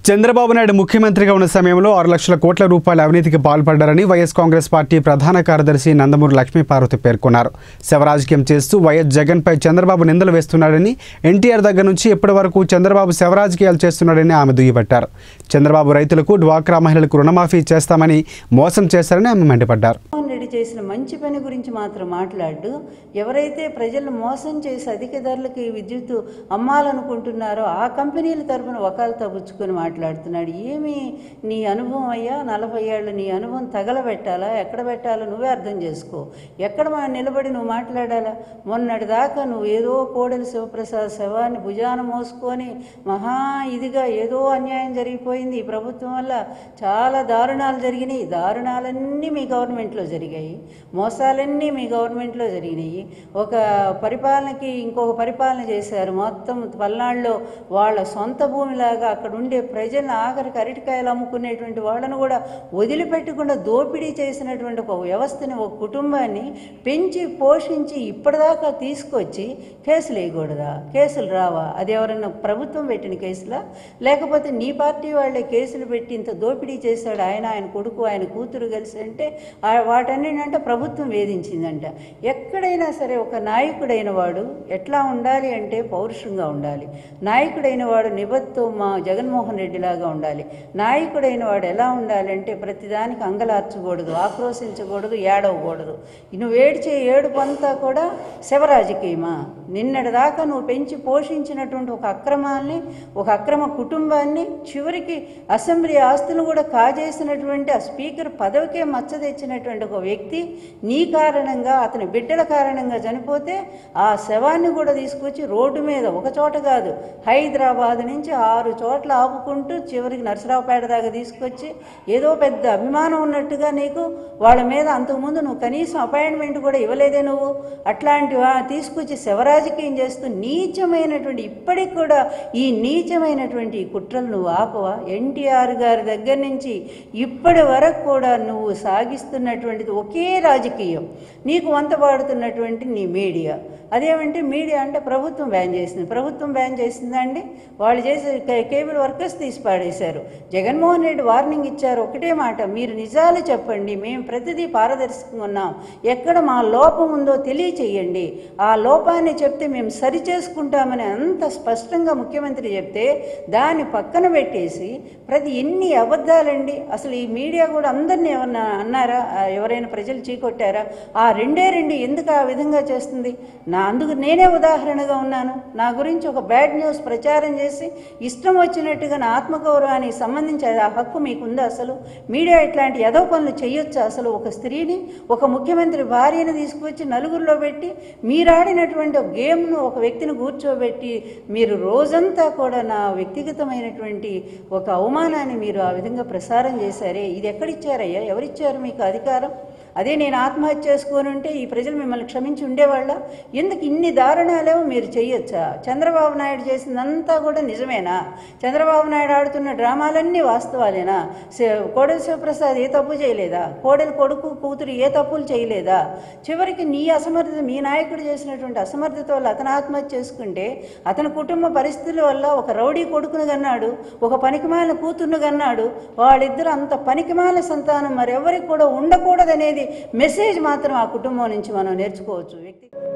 చంద్రబాబు నాయుడు ముఖ్యమంత్రిగా ఉన్న సమయంలో ఆరు లక్షల కోట్ల రూపాయల అవినీతికి పాల్పడ్డారని వైఎస్ కాంగ్రెస్ పార్టీ ప్రధాన కార్యదర్శి నందమూరి లక్ష్మీపార్వతి పేర్కొన్నారు శవరాజకీయం చేస్తూ వైఎస్ జగన్పై చంద్రబాబు నిందలు వేస్తున్నాడని ఎన్టీఆర్ దగ్గర నుంచి ఇప్పటి వరకు చంద్రబాబు శవరాజకీయాలు చేస్తున్నాడని ఆమె దుయ్యబట్టారు చంద్రబాబు రైతులకు డ్వాక్రా మహిళలకు రుణమాఫీ చేస్తామని మోసం చేశారని ఆమె మండిపడ్డారు జగన్మోహన్ రెడ్డి చేసిన మంచి పని గురించి మాత్రం మాట్లాడు ఎవరైతే ప్రజలను మోసం చేసి అధిక ధరలకి విద్యుత్ అమ్మాలనుకుంటున్నారో ఆ కంపెనీల తరపున వకాలతో పుచ్చుకొని మాట్లాడుతున్నాడు ఏమి నీ అనుభవం అయ్యా నలభై ఏళ్ళు నీ అనుభవం తగలబెట్టాలా ఎక్కడ పెట్టాలో నువ్వే అర్థం చేసుకో ఎక్కడ మా నిలబడి నువ్వు మాట్లాడాలా మొన్నటి దాకా నువ్వు ఏదో కోడలి శివప్రసాద్ శవాన్ని భుజాన మోసుకొని మహా ఇదిగా ఏదో అన్యాయం జరిగిపోయింది ఈ ప్రభుత్వం వల్ల చాలా దారుణాలు జరిగినాయి దారుణాలన్నీ మీ గవర్నమెంట్లో జరిగాయి మోసాలన్నీ మీ గవర్నమెంట్లో జరిగినాయి ఒక పరిపాలనకి ఇంకొక పరిపాలన చేశారు మొత్తం పల్నాడులో వాళ్ళ సొంత భూమిలాగా అక్కడ ఉండే ప్రజలను ఆఖరికి అరటికాయలు అమ్ముకునేటువంటి వాళ్ళను కూడా వదిలిపెట్టకుండా దోపిడీ చేసినటువంటి ఒక వ్యవస్థని ఒక కుటుంబాన్ని పెంచి పోషించి ఇప్పటిదాకా తీసుకొచ్చి కేసులు వేయకూడదా కేసులు రావా అది ఎవరైనా ప్రభుత్వం పెట్టిన కేసులా లేకపోతే నీ పార్టీ వాళ్ళే కేసులు పెట్టి ఇంత దోపిడీ చేశాడు ఆయన ఆయన కొడుకు ఆయన కూతురు కలిసి అంటే ఆ- వాటన్నిటింటే ప్రభుత్వం వేధించిందంట ఎక్కడైనా సరే ఒక నాయకుడైన వాడు ఎట్లా ఉండాలి అంటే పౌరుషంగా ఉండాలి నాయకుడైన వాడు నిబద్ధతో మా జగన్మోహన్ రెడ్డి లాగా ఉండాలి నాయకుడైన వాడు ఎలా ఉండాలి అంటే ప్రతిదానికి అంగలార్చకూడదు ఆక్రోశించకూడదు ఏడవకూడదు నువ్వు ఏడ్చే ఏడుపు అంతా కూడా శివరాజకీయమా నిన్నటి దాకా నువ్వు పెంచి పోషించినటువంటి ఒక అక్రమాన్ని ఒక అక్రమ కుటుంబాన్ని చివరికి అసెంబ్లీ ఆస్తులు కూడా కాజేసినటువంటి ఆ స్పీకర్ పదవికే మచ్చ తెచ్చినటువంటి ఒక వ్యక్తి నీ కారణంగా అతని బిడ్డల కారణంగా చనిపోతే ఆ శవాన్ని కూడా తీసుకొచ్చి రోడ్డు మీద ఒక చోట కాదు హైదరాబాద్ నుంచి ఆరు చోట్ల ఆపుకుంటూ చివరికి నరసరావుపేట దాకా తీసుకొచ్చి ఏదో పెద్ద అభిమానం ఉన్నట్టుగా నీకు వాళ్ళ మీద అంతకుముందు నువ్వు కనీసం అపాయింట్మెంట్ కూడా ఇవ్వలేదే నువ్వు అట్లాంటి వా- తీసుకొచ్చి శవరాజకీయం చేస్తూ నీచమైనటువంటి ఇప్పటికి కూడా ఈ నీచమైనటువంటి ఈ కుట్రలు నువ్వు ఆపవా ఎన్టీఆర్ గారి దగ్గర నుంచి ఇప్పటి వరకు కూడా నువ్వు సాగిస్తున్నటువంటిది ఒకే రాజకీయం నీకు వంత పాడుతున్నటువంటి నీ మీడియా అదేమంటే మీడియా అంటే ప్రభుత్వం బ్యాన్ చేసింది ప్రభుత్వం బ్యాన్ చేసిందండి వాళ్ళు చేసే కే- కేబుల్ వర్కర్స్ తీసి పాడేశారు జగన్మోహన్ రెడ్డి వార్నింగ్ ఇచ్చారు ఒకటే మాట మీరు నిజాలు చెప్పండి మేము ప్రతిదీ పారదర్శకంగా ఉన్నాం ఎక్కడ మా లోపం ఉందో తెలియచేయండి ఆ లోపాన్ని చెప్తే మేము సరి చేసుకుంటామని అంత స్పష్టంగా ముఖ్యమంత్రి చెప్తే దాన్ని పక్కన పెట్టేసి ప్రతి ఎన్ని అబద్ధాలండి అసలు ఈ మీడియా కూడా అందరినీ ఏమన్నా అన్నారా ఆ, ఎవరైనా ప్రజలు చీకొట్టారా ఆ రెండే రెండు ఎందుకు ఆ విధంగా చేస్తుంది నా అందుకు నేనే ఉదాహరణగా ఉన్నాను నా గురించి ఒక బ్యాడ్ న్యూస్ ప్రచారం చేసి ఇష్టం వచ్చినట్టుగా నా ఆత్మగౌరవానికి సంబంధించి అది ఆ హక్కు మీకుందా అసలు మీడియా ఇట్లాంటి ఎదో పనులు చేయొచ్చా అసలు ఒక స్త్రీని ఒక ముఖ్యమంత్రి భార్యను తీసుకువచ్చి నలుగురిలో పెట్టి మీరాడినటువంటి ఒక గేమ్ను ఒక వ్యక్తిని కూర్చోబెట్టి మీరు రోజంతా కూడా నా వ్యక్తిగతమైనటువంటి ఒక అవమానాన్ని మీరు ఆ విధంగా ప్రసారం చేశారే ఇది ఎక్కడిచ్చారయ్యా ఎవరిచ్చారు మీకు అధికారం అదే నేను ఆత్మహత్య చేసుకొని ఉంటే ఈ ప్రజలు మిమ్మల్ని క్షమించి ఉండేవాళ్ళ ఎందుకు ఇన్ని దారుణాలేమో మీరు చేయొచ్చా చంద్రబాబు నాయుడు చేసిందంతా కూడా నిజమేనా చంద్రబాబు నాయుడు ఆడుతున్న డ్రామాలన్నీ వాస్తవాలేనా శ- కోడెల శివప్రసాద్ ఏ తప్పు చేయలేదా కోడెల కొడుకు కూతురు ఏ తప్పులు చేయలేదా చివరికి నీ అసమర్థత మీ నాయకుడు చేసినటువంటి అసమర్థత వల్ల అతను ఆత్మహత్య చేసుకుంటే అతని కుటుంబ పరిస్థితుల వల్ల ఒక రౌడీ కొడుకును కన్నాడు ఒక పనికిమాలిన కూతుర్ను కన్నాడు వాళ్ళిద్దరు అంత పనికిమాలిన సంతానం మరెవరికి కూడా ఉండకూడదనేది మెసేజ్ మాత్రం ఆ కుటుంబం నుంచి మనం నేర్చుకోవచ్చు వ్యక్తి